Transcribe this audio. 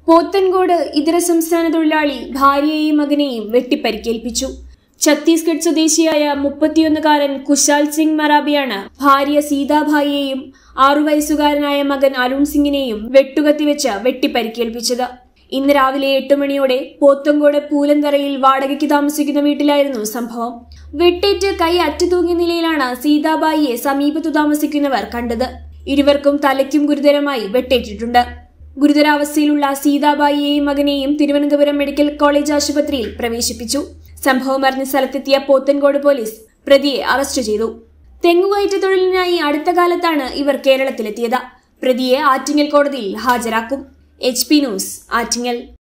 പോത്തൻകോട് ഇതര സംസ്ഥാന തൊഴിലാളി ഭാര്യയെയും മകനെയും വെട്ടിപ്പരിക്കേൽപ്പിച്ചു ഛത്തീസ്ഗഡ് സ്വദേശിയായ മുപ്പത്തിയൊന്നുകാരൻ കുശാൽ സിംഗ് മറാബിയാണ് ഭാര്യ സീതാഭായിയെയും ആറു വയസ്സുകാരനായ മകൻ അരുൺ സിംഗിനെയും വെട്ടുകത്തിവെച്ച് വെട്ടിപ്പരിക്കേൽപ്പിച്ചത് ഇന്ന് രാവിലെ എട്ട് മണിയോടെ പോത്തങ്കോട് പൂലന്തറയിൽ വാടകയ്ക്ക് താമസിക്കുന്ന വീട്ടിലായിരുന്നു സംഭവം വെട്ടേറ്റ് കൈ അറ്റുതൂങ്ങിയ നിലയിലാണ് സീതാബായിയെ സമീപത്തു താമസിക്കുന്നവർ കണ്ടത് ഇരുവർക്കും തലയ്ക്കും ഗുരുതരമായി വെട്ടേറ്റിട്ടുണ്ട് ഗുരുതരാവസ്ഥയിലുള്ള സീതാബായിയെയും മകനെയും തിരുവനന്തപുരം മെഡിക്കൽ കോളേജ് ആശുപത്രിയിൽ പ്രവേശിപ്പിച്ചു സംഭവം അറിഞ്ഞ സ്ഥലത്തെത്തിയ പോത്തൻകോട് പോലീസ് പ്രതിയെ അറസ്റ്റ് ചെയ്തു തെങ്ങുകയറ്റ തൊഴിലിനായി അടുത്ത കാലത്താണ് ഇവർ കേരളത്തിലെത്തിയത് പ്രതിയെ ആറ്റിങ്ങൽ കോടതിയിൽ ഹാജരാക്കും എച്ച് പി ന്യൂസ് ആറ്റിങ്ങൽ